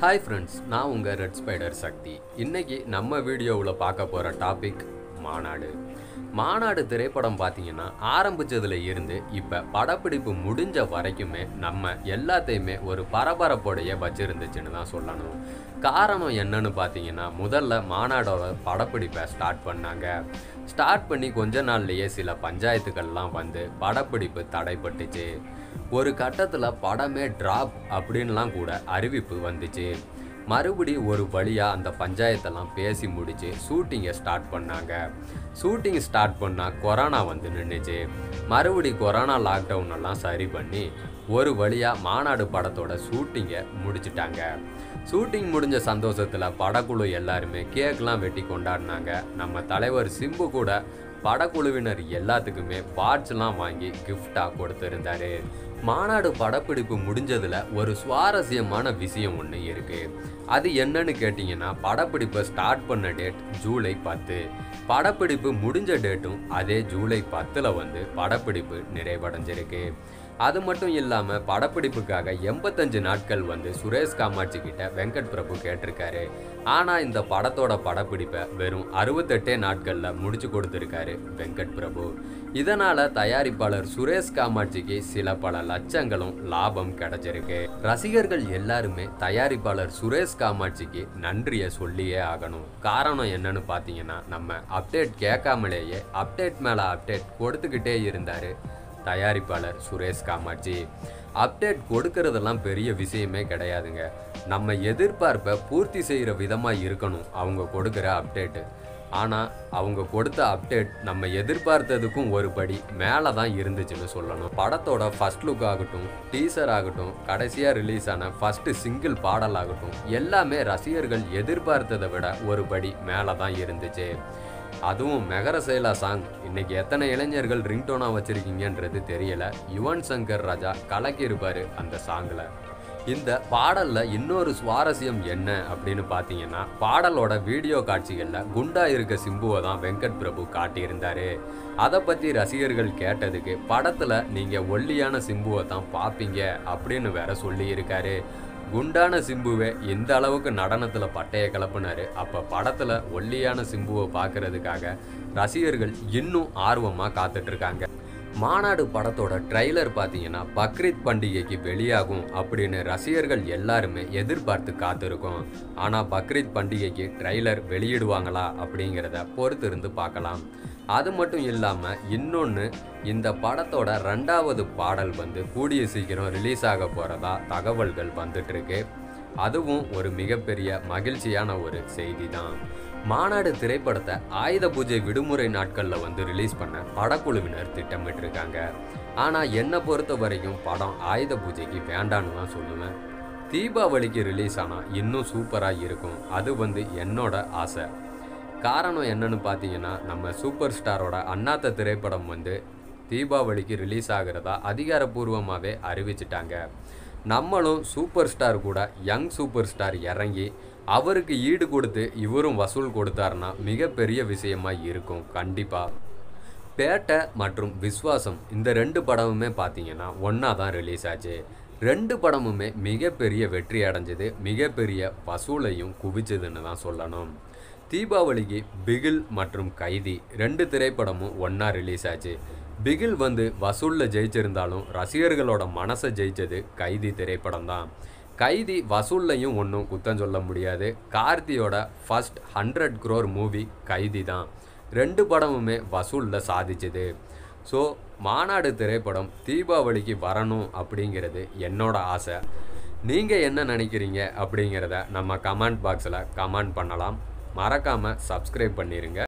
hi friends நான் உங்கள் red spider சக்தி இன்னைக்கு நம்ம வீடியோவில் பார்க்க போகிற டாபிக் மாநாடு மாநாடு திரைப்படம் பார்த்தீங்கன்னா ஆரம்பிச்சதுல இருந்து இப்போ படப்பிடிப்பு முடிஞ்ச வரைக்குமே நம்ம எல்லாத்தையுமே ஒரு பரபரப்போடைய வச்சிருந்துச்சுன்னு தான் சொல்லணும் காரணம் என்னன்னு பார்த்தீங்கன்னா முதல்ல மாநாடோட படப்பிடிப்பை ஸ்டார்ட் பண்ணாங்க ஸ்டார்ட் பண்ணி கொஞ்ச நாள்லயே சில பஞ்சாயத்துக்கள்லாம் வந்து படப்பிடிப்பு தடைப்பட்டுச்சு ஒரு கட்டத்தில் படமே ட்ராப் அப்படின்லாம் கூட அறிவிப்பு வந்துச்சு மறுபடி ஒரு வழியாக அந்த பஞ்சாயத்தெல்லாம் பேசி முடிச்சு ஷூட்டிங்கை ஸ்டார்ட் பண்ணாங்க ஷூட்டிங் ஸ்டார்ட் பண்ணால் கொரோனா வந்து நின்றுச்சு மறுபடி கொரோனா லாக்டவுன் எல்லாம் சரி பண்ணி ஒரு வழியாக மாநாடு படத்தோட ஷூட்டிங்கை முடிச்சிட்டாங்க ஷூட்டிங் முடிஞ்ச சந்தோஷத்தில் படக்குழு எல்லாருமே கேக்லாம் வெட்டி கொண்டாடினாங்க நம்ம தலைவர் சிம்பு கூட படக்குழுவினர் எல்லாத்துக்குமே வாட்ச்லாம் வாங்கி கிஃப்டாக கொடுத்துருந்தாரு மாநாடு படப்பிடிப்பு முடிஞ்சதுல ஒரு சுவாரஸ்யமான விஷயம் ஒன்று இருக்கு அது என்னன்னு கேட்டிங்கன்னா படப்பிடிப்பை ஸ்டார்ட் பண்ண டேட் ஜூலை பத்து படப்பிடிப்பு முடிஞ்ச டேட்டும் அதே ஜூலை பத்தில் வந்து படப்பிடிப்பு நிறைவடைஞ்சிருக்கு அது மட்டும் இல்லாமல் படப்பிடிப்புக்காக எண்பத்தஞ்சு நாட்கள் வந்து சுரேஷ் காமாட்சி கிட்ட வெங்கட் பிரபு கேட்டிருக்காரு ஆனால் இந்த படத்தோட படப்பிடிப்பை வெறும் அறுபத்தெட்டே நாட்களில் முடிச்சு கொடுத்துருக்காரு வெங்கட் பிரபு இதனால் தயாரிப்பாளர் சுரேஷ் காமாட்சிக்கு சில பல லட்சங்களும் லாபம் கிடைச்சிருக்கு ரசிகர்கள் எல்லாருமே தயாரிப்பாளர் சுரேஷ் காமாட்சிக்கு நன்றியை சொல்லியே ஆகணும் காரணம் என்னன்னு பார்த்தீங்கன்னா நம்ம அப்டேட் கேட்காமலேயே அப்டேட் மேலே அப்டேட் கொடுத்துக்கிட்டே இருந்தார் தயாரிப்பாளர் சுரேஷ் காமாட்சி அப்டேட் கொடுக்கறதெல்லாம் பெரிய விஷயமே கிடையாதுங்க நம்ம எதிர்பார்ப்பை பூர்த்தி செய்கிற விதமாக இருக்கணும் அவங்க கொடுக்குற அப்டேட்டு ஆனால் அவங்க கொடுத்த அப்டேட் நம்ம எதிர்பார்த்ததுக்கும் ஒரு படி மேலே தான் இருந்துச்சுன்னு சொல்லணும் படத்தோட ஃபர்ஸ்ட் லுக் ஆகட்டும் டீசர் ஆகட்டும் கடைசியாக ரிலீஸ் ஆன ஃபஸ்ட்டு சிங்கிள் பாடல் ஆகட்டும் எல்லாமே ரசிகர்கள் எதிர்பார்த்ததை விட ஒரு படி மேலே தான் இருந்துச்சு அதுவும் மெகர செயலா சாங் இன்னைக்கு எத்தனை இளைஞர்கள் ரிங்டோனா வச்சிருக்கீங்கன்றது தெரியல யுவன் சங்கர் ராஜா கலக்கியிருப்பாரு அந்த சாங்கில் இந்த பாடல்ல இன்னொரு சுவாரஸ்யம் என்ன அப்படின்னு பார்த்தீங்கன்னா பாடலோட வீடியோ காட்சிகளில் குண்டா இருக்க சிம்புவை தான் வெங்கட் பிரபு காட்டியிருந்தாரு அதை பற்றி ரசிகர்கள் கேட்டதுக்கு படத்தில் நீங்கள் ஒல்லியான சிம்புவை தான் பார்ப்பீங்க அப்படின்னு வேற சொல்லியிருக்காரு குண்டான சிம்புவை இந்த அளவுக்கு நடனத்தில் பட்டையை கிளப்புனாரு அப்போ படத்தில் ஒல்லியான சிம்புவை பார்க்கறதுக்காக ரசிகர்கள் இன்னும் ஆர்வமாக காத்துட்ருக்காங்க மாநாடு படத்தோட ட்ரைலர் பார்த்தீங்கன்னா பக்ரீத் பண்டிகைக்கு வெளியாகும் அப்படின்னு ரசிகர்கள் எல்லாருமே எதிர்பார்த்து காத்திருக்கோம் ஆனால் பக்ரீத் பண்டிகைக்கு ட்ரைலர் வெளியிடுவாங்களா அப்படிங்கிறத பொறுத்திருந்து பார்க்கலாம் அது மட்டும் இல்லாமல் இன்னொன்று இந்த படத்தோட ரெண்டாவது பாடல் வந்து கூடிய சீக்கிரம் ரிலீஸ் ஆக போகிறதா தகவல்கள் வந்துட்டுருக்கு அதுவும் ஒரு மிகப்பெரிய மகிழ்ச்சியான ஒரு செய்தி தான் மாநாடு திரைப்படத்தை ஆயுத பூஜை விடுமுறை நாட்களில் வந்து ரிலீஸ் பண்ண படக்குழுவினர் திட்டமிட்டிருக்காங்க ஆனால் என்னை பொறுத்த வரைக்கும் படம் ஆயுத பூஜைக்கு வேண்டான்னு தான் சொல்லுவேன் தீபாவளிக்கு ரிலீஸ் ஆனால் இன்னும் சூப்பராக இருக்கும் அது வந்து என்னோட ஆசை காரணம் என்னன்னு பார்த்தீங்கன்னா நம்ம சூப்பர் ஸ்டாரோட அண்ணாத்த திரைப்படம் வந்து தீபாவளிக்கு ரிலீஸ் ஆகிறதா அதிகாரப்பூர்வமாகவே அறிவிச்சிட்டாங்க நம்மளும் சூப்பர் ஸ்டார் கூட யங் சூப்பர் ஸ்டார் இறங்கி அவருக்கு ஈடு கொடுத்து இவரும் வசூல் கொடுத்தாருன்னா மிகப்பெரிய விஷயமா இருக்கும் கண்டிப்பாக பேட்டை மற்றும் விஸ்வாசம் இந்த ரெண்டு படமுமே பார்த்தீங்கன்னா ஒன்றா தான் ரிலீஸ் ஆச்சு ரெண்டு படமுமே மிகப்பெரிய வெற்றி அடைஞ்சது மிகப்பெரிய வசூலையும் குவிச்சதுன்னு தான் சொல்லணும் தீபாவளிக்கு பிகில் மற்றும் கைதி ரெண்டு திரைப்படமும் ஒன்றா ரிலீஸ் ஆச்சு பிகில் வந்து வசூலில் ஜெயிச்சிருந்தாலும் ரசிகர்களோட மனசை ஜெயிச்சது கைதி திரைப்படம் தான் கைதி வசூல்லையும் ஒன்றும் குத்தம் சொல்ல முடியாது கார்த்தியோட ஃபர்ஸ்ட் ஹண்ட்ரட் க்ரோர் மூவி கைதி தான் ரெண்டு படமுமே வசூலில் சாதிச்சது ஸோ மாநாடு திரைப்படம் தீபாவளிக்கு வரணும் அப்படிங்கிறது என்னோட ஆசை நீங்கள் என்ன நினைக்கிறீங்க அப்படிங்கிறத நம்ம கமெண்ட் பாக்ஸில் கமெண்ட் பண்ணலாம் மறக்காமல் சப்ஸ்கிரைப் பண்ணிடுங்க